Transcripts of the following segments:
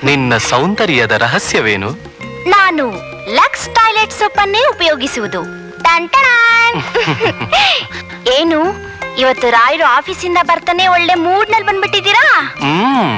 ನಿನ್ನ ಸೌಂದರ್ಯದ ರಹಸ್ಯವೇನು ನಾನು ಲಕ್ಸ್ ಟಾಯ್ಲೆಟ್ ಸೋಪನ್ನೇ ಉಪಯೋಗಿಸುವುದು ಟಂಟಣಾನ್. ಏನು ಇವತ್ತು ರಾಯರು ಆಫೀಸಿಂದ ಬರ್ತಾನೆ ಒಳ್ಳೆ ಮೂಡ್ ನಲ್ಲಿ ಬಂದ್ಬಿಟ್ಟಿದ್ದೀರಾ ಹ್ಮ್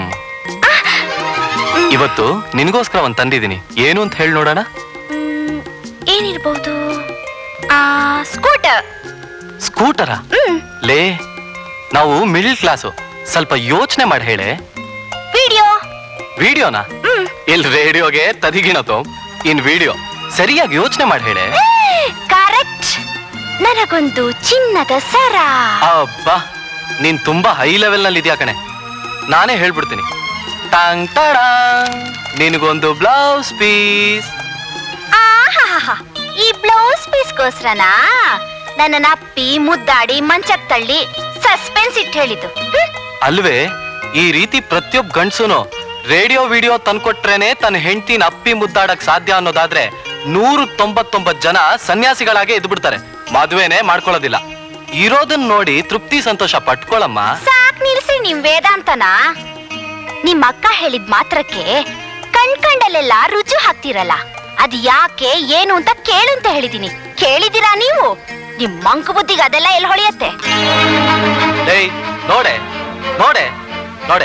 ಇವತ್ತು ನಿನಗೋಸ್ಕರ ಒಂದ್ ತಂದಿದ್ದೀನಿ ಏನು ಅಂತ ಹೇಳಿ ನೋಡೋಣ ಮ್, ಏನಿರ್ಬಹುದು ಆ ಸ್ಕೂಟರ್ ಸ್ಕೂಟರ ಹ್ಮ್ ಲೇ ನಾವು ಮಿಡಿಲ್ ಕ್ಲಾಸು ಸ್ವಲ್ಪ ಯೋಚನೆ ಮಾಡಿ ಹೇಳೆ ವಿಡಿಯೋ ವಿಡಿಯೋನಾ ಹ್ಮ್ ಇಲ್ಲಿ ರೇಡಿಯೋಗೆ ತದಿಗಿಣತು ಇನ್ ವಿಡಿಯೋ ಸರಿಯಾಗಿ ಯೋಚನೆ ಮಾಡಿ ಹೇಳೆ ಕರೆಕ್ಟ್ ನನಗೊಂದು ಚಿನ್ನದ ಸರ ಅಬ್ಬಾ ನೀನ್ ತುಂಬಾ ಹೈ ಲೆವೆಲ್ ನಲ್ಲಿ ಇದೆಯಾ ಕಣೆ ನಾನೇ ಹೇಳ್ಬಿಡ್ತೀನಿ ಟಾಂಗ್ ಟಡಾ ನಿನಗೊಂದು ಬ್ಲೌಸ್ ಪೀಸ್ ಆಹಾಹಾಹಾ. ಈ ಬ್ಲೌಸ್ ಪೀಸ್ಗೋಸ್ಕರನಾ ನನ್ನನ್ನ ಅಪ್ಪಿ ಮುದ್ದಾಡಿ ಮಂಚಕ್ ತಳ್ಳಿ ಸಸ್ಪೆನ್ಸ್ ಇಟ್ಟು ಹೇಳಿದ್ದು ಹ್ಮ್. ಅಲ್ವೇ ಈ ರೀತಿ ಪ್ರತಿಯೊಬ್ಬ ಗಂಡ್ಸುನು ರೇಡಿಯೋ ವಿಡಿಯೋ ತಂದ್ಕೊಟ್ರೇನೆ ತನ್ನ ಹೆಂಡತಿನ ಅಪ್ಪಿ ಮುದ್ದಾಡಕ್ ಸಾಧ್ಯ ಅನ್ನೋದಾದ್ರೆ ನೂರು ತೊಂಬತ್ತೊಂಬತ್ ಜನ ಸನ್ಯಾಸಿಗಳಾಗೆ ಇದ್ದು ಬಿಡ್ತಾರೆ ಮದುವೆನೆ ಮಾಡ್ಕೊಳ್ಳೋದಿಲ್ಲ ಇರೋದನ್ನ ನೋಡಿ ತೃಪ್ತಿ ಸಂತೋಷ ಪಟ್ಕೊಳಮ್ಮ ಸಾಕ್ ನಿಲ್ಸಿ ನಿಮ್ ವೇದಾಂತನ ನಿಮ್ ಅಕ್ಕ ಹೇಳಿದ್ ಮಾತ್ರಕ್ಕೆ ಕಣ್ ಕಂಡಲ್ಲೆಲ್ಲ ರುಚು ಹಾಕ್ತಿರಲ್ಲ ಅದ್ ಯಾಕೆ ಏನು ಅಂತ ಕೇಳು ಅಂತ ಹೇಳಿದೀನಿ ಕೇಳಿದಿರಾ ನೀವು ನಿಮ್ ಮಂಕು ಬುದ್ಧಿಗೆ ಅದೆಲ್ಲ ಎಲ್ಲಿ ಹೊಳೆಯತ್ತೆ ಏಯ್ ನೋಡೆ ನೋಡೆ ನೋಡೆ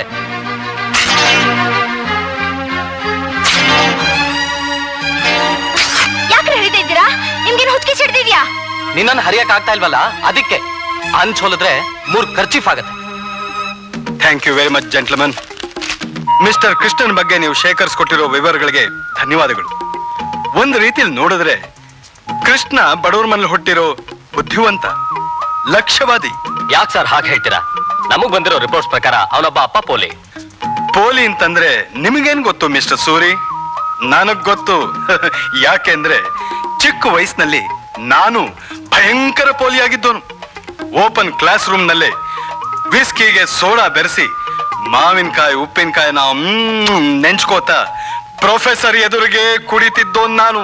ಯಾಕ್ರೆ ಹೇಳಿತಾ ಇದ್ದೀರಾ ನಿಮ್ಗೇನು ಹುಚ್ಚಿಗೆ ಸಿಡ್ದಿದ್ಯಾ ನಿನ್ನನ್ನು ಹರಿಯಕ್ ಆಗ್ತಾ ಇಲ್ವಲ್ಲ ಅದಕ್ಕೆ ಹಂಚ್ ಹೊಲಿದ್ರೆ ಮೂರ್ ಖರ್ಚಿಫ್ ಆಗತ್ತೆ thank you very much gentleman mister Krishnan ಬಗ್ಗೆ ನೀವು ಶೇಖರಿಸ್ಕೊಟ್ಟಿರೋ ವಿವರಗಳಿಗೆ ಧನ್ಯವಾದಗಳು ಒಂದು ರೀತಿಯಲ್ಲಿ ನೋಡಿದ್ರೆ ಕೃಷ್ಣ ಬಡವರ ಮನೇಲಿ ಹುಟ್ಟಿರೋ ಬುದ್ಧಿವಂತ ಲಕ್ಷ್ಯವಾದಿ ಯಾಕೆ ಸರ್ ಹಾಗೆ ಹೇಳ್ತೀರಾ ನಮಗ್ ಬಂದಿರೋ ರಿಪೋರ್ಟ್ಸ್ ಪ್ರಕಾರ ಅವನೊಬ್ಬ ಅಪ್ಪ ಪೋಲಿ ಪೋಲಿ ಅಂತಂದ್ರೆ ನಿಮಗೇನ್ ಗೊತ್ತು ಮಿಸ್ಟರ್ ಸೂರಿ ನನಗ್ ಗೊತ್ತು ಯಾಕೆಂದ್ರೆ ಚಿಕ್ಕ ವಯಸ್ಸಿನಲ್ಲಿ ನಾನು ಭಯಂಕರ ಪೋಲಿ ಆಗಿದ್ದೋನು ಓಪನ್ ಕ್ಲಾಸ್ ರೂಮ್ ನಲ್ಲಿ ವಿಸ್ಕಿಗೆ ಸೋಡಾ ಬೆರೆಸಿ ಮಾವಿನಕಾಯಿ ಉಪ್ಪಿನಕಾಯಿನ ಮ್ಮ್ ನೆಂಚ್ಕೋತ ಪ್ರೊಫೆಸರ್ ಎದುರಿಗೆ ಕುಡಿತಿದ್ದೋನ್ ನಾನು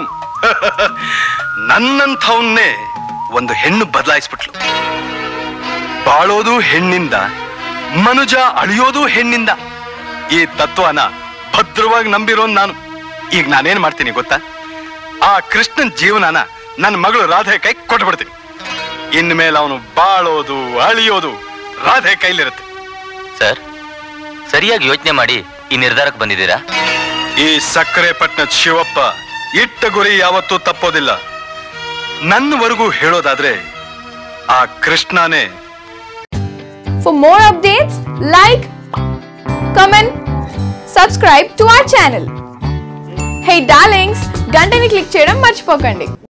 ನನ್ನಂಥವನ್ನೇ ಒಂದು ಹೆಣ್ಣು ಬದಲಾಯಿಸ್ಬಿಟ್ಲು ಬಾಳೋದು ಹೆಣ್ಣಿಂದ ಮನುಜ ಅಳಿಯೋದು ಹೆಣ್ಣಿಂದ ಈ ತತ್ವನ ಭದ್ರವಾಗಿ ನಂಬಿರೋನ್ ನಾನು ಈಗ ನಾನೇನ್ ಮಾಡ್ತೀನಿ ಗೊತ್ತಾ ಆ ಕೃಷ್ಣನ್ ಜೀವನನ ನನ್ನ ಮಗಳು ರಾಧೆ ಕೈ ಕೊಟ್ಬಿಡ್ತೀನಿ ಇನ್ಮೇಲೆ ಅವನು ಬಾಳೋದು ಅಳಿಯೋದು ರಾಧೆ ಕೈಲಿರುತ್ತೆ ಸರ್ ಸರಿಯಾಗಿ ಯೋಚನೆ ಮಾಡಿ ಈ ನಿರ್ಧಾರಕ್ಕೆ ಬಂದಿದ್ದೀರಾ ಈ ಸಕ್ಕರೆ ಪಟ್ಟಣದ ಶಿವಪ್ಪ ಇಟ್ಟ ಗುರಿ ಯಾವತ್ತೂ ತಪ್ಪೋದಿಲ್ಲ ನನ್ನವರೆಗೂ ಹೇಳೋದಾದ್ರೆ ಆ ಕೃಷ್ಣನೇ For more updates, like, comment, subscribe to our channel. Hey darlings, గంటని click చేయడం మర్చిపోకండి